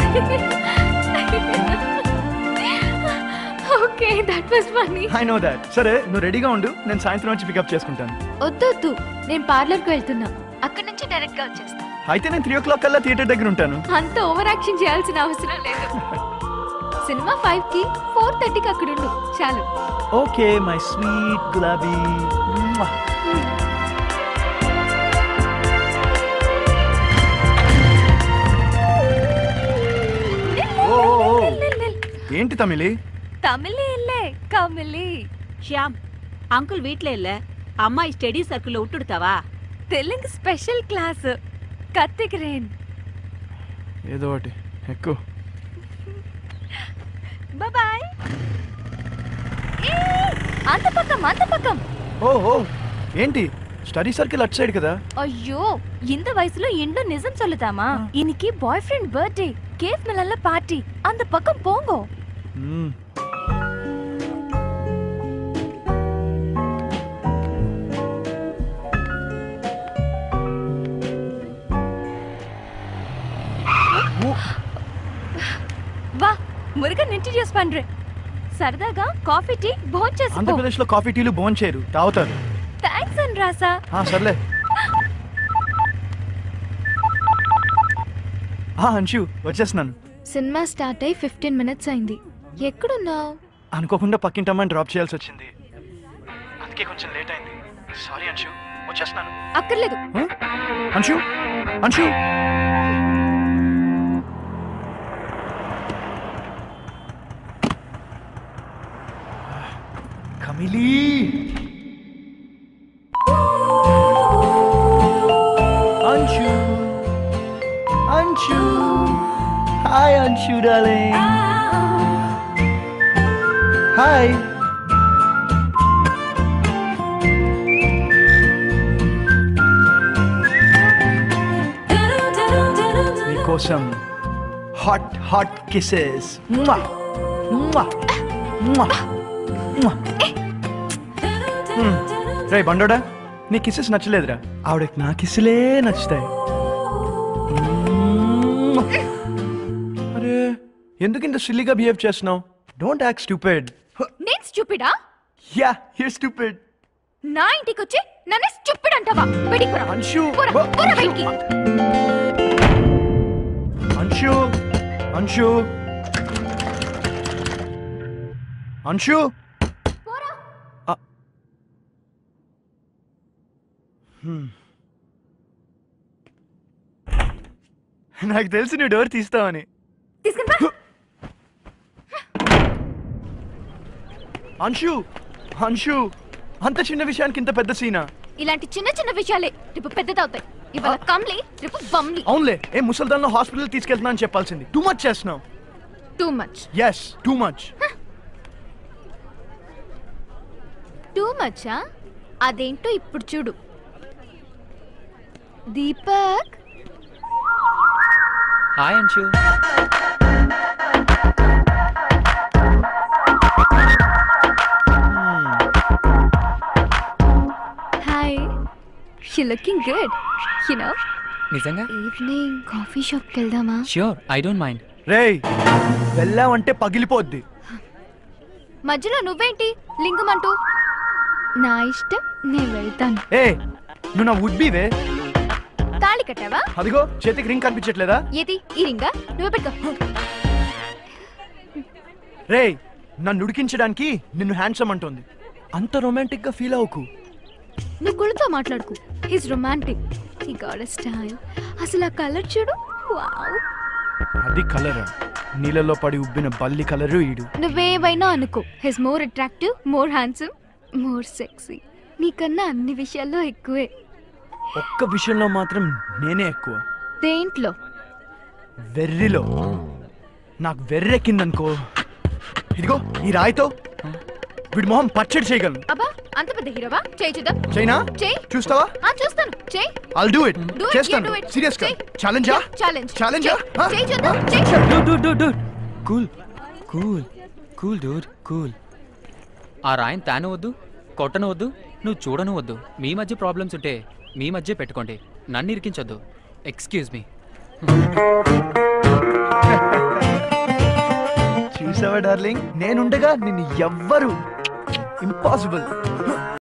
Okay that was funny I know that సరే నువ్వు రెడీగా ఉండు నేను సాయంత్రం వచ్చి పికప్ చేసుకుంటాను వద్దొద్దు నేను పార్లర్ కు వెళ్తున్నా అక్కడి నుంచి డైరెక్ట్ గా వచ్చేస్తా అయితే నేను త్రీ ఓ క్లాక్ కల్లా థియేటర్ దగ్గర ఉంటాను అంత ఓవర్ యాక్షన్ చేయాల్సిన అవసరం లేదు సినిమా ఫైవ్ కి ఫోర్ థర్టీకి అక్కడ ఉండు చాలు ఓకే మై స్వీట్ గులాబీ ఓ, ఓ, ఓ. ఏంటి తమిళి తమిళే ఇల్లే కమిలి శ్యామ్ అంకుల్ వీட்ல இல்ல அம்மாய் ஸ்டடி சர்க்கிள்ல விட்டுடுத்தாவா తెలుగు స్పెషల్ క్లాస్ కత్తికిరేన్ ఏదో ఒకటి ఎక్కువ బాయ్ అంత పక్కం అంత పక్కం ఓ ఓ ఏంటి స్టడీ సర్కిల్ అట్ సైడ్ కదా అయ్యో இந்த வயசுல இன்னும் நிஜம் சொல்லுதாமா இன்னைக்கு பாய் ஃப்ரெண்ட் பர்த்டே கேஃப் மிலன்ல பார்ட்டி அந்த பக்கம் போங்க మ్మ్. ఓ, వా మురుగన్ ఇంట్రడ్యూస్ పண்றேன் సరదాగా కాఫీ టీ భోజనం చేసుకో ఆంధ్రప్రదేశ్ లో కాఫీ టీలు భోంచేరు తాగుతారు థ్యాంక్స్ అండ్ రాసా ఆ, సర్లే ఆ, అంశు వచ్చేస్తున్నాను సినిమా స్టార్ట్ అయి ఫిఫ్టీన్ మినిట్స్ అయింది ఎక్కడున్నావు అనుకోకుండా పక్కింటమ్మని డ్రాప్ చేయాల్సి వచ్చింది అందుకే కొంచెం లేట్ అయింది సారీ అంశు వచ్చేస్తున్నాను అక్కర్లేదు హ? అంశు అంశు కమిలీ Anshu Anshu hi Anshu darling hi మీకోసం హాట్ హాట్ కిసెస్ రే బండోడా నీ కిసెస్ నచ్చలేదురా ఆవిడకి నా కిస్సులే నచ్చుతాయి మ్మ్. అరే ఎందుకు ఇంత సిల్లీగా బిహేవ్ చేస్తున్నావు డోంట్ యాక్ట్ స్టూపిడ్ నేను స్టూపిడా యా హియర్ స్టూపిడ్ నా ఇంటికి వచ్చి నన్ను స్టూపిడ్ అంటావా బయటికి పోరా. అంశు పోరా, బ- పోరా అంశు. బయటికి. అంశు అంశు అంశు పోరా. ఆ. హ్మ్. నాకు తెలుసు నువ్వు డోర్ తీస్తావని తీసుకుని పా. అంశు అంశు అంత చిన్న విషయానికి ఇంత పెద్ద సీనా ఇలాంటి చిన్న చిన్న విషయాలే రేపు పెద్దదవుతాయి ఇవాళ కమ్లీ రేపు బమ్లీ అవునులే ఏ ముసల్దాన్లో హాస్పిటల్ తీసుకెళ్తున్నా అని చెప్పాల్సింది టూ మచ్ చేస్తున్నావు too much yes too much too మచ్చా అదేంటో ఇప్పుడు చూడు Deepak hi Anshu hi she looking good you know నిజంగా ఈవినింగ్ కాఫీ షాప్కి వెళ్దామా ష్యూర్ ఐ డోంట్ మైండ్ రేయ్ వెళ్ళావంటే పగిలిపోద్ది మధ్యలో నువ్వేంటి లింగం అంటూ నా ఇష్టం నేను వెళ్తాను ఏ నువ్వు నా వుడ్ బీవే తాళి కట్టావా అదిగో చేతికి రింగ్ కనిపించట్లేదా ఏది ఈ రింగా నువ్వే పెట్టుకో రేయ్ నన్ను ఉడికించడానికి నిన్ను హ్యాండ్సమ్ అంటోంది అంత రొమాంటిక్ గా ఫీల్ అవ్వకు నువ్వు కుళ్ళతో మాట్లాడుకు he's romantic he got style అసలు ఆ కలర్ చూడు వావ్ అది కలర్ నీళ్ళలో పడి ఉబ్బిన బల్లి కలరు ఈడు నువ్వేవైనా అనుకో he's more attractive more handsome more sexy నీకన్నా అన్ని విషయాల్లో ఎక్కువే ఒక్క విషయంలో మాత్రం నేనే ఎక్కువ దేంట్లో వెర్రిలో నాకు వెర్రెక్కిందనుకో ఇదిగో ఈ రాయితో వీడి మొహం పచ్చడి చేయగలను అబ్బా అంత పెద్ద హీరోవా చేయి చూద్దాం చైనా చేయి చూస్తావా ఆ చూస్తాను చేయి I'll do it Do it, చేస్తాను you do it. సీరియస్ గా చెయ్. ఛాలెంజా ఛాలెంజ్ ఛాలెంజా చేయి చూద్దాం చేయి dude dude dude dude cool cool cool dude cool ఆ రాయిని తాను వద్దు కొట్టను వద్దు నువ్వు చూడను వద్దు మీ మధ్య ప్రాబ్లమ్స్ ఉంటే మీ మధ్య పెట్టుకోండి నన్ను ఇరికించొద్దు ఎక్స్క్యూజ్ మీ డార్లింగ్ నేనుండగా నిన్ను ఎవ్వరు ఇంపాసిబుల్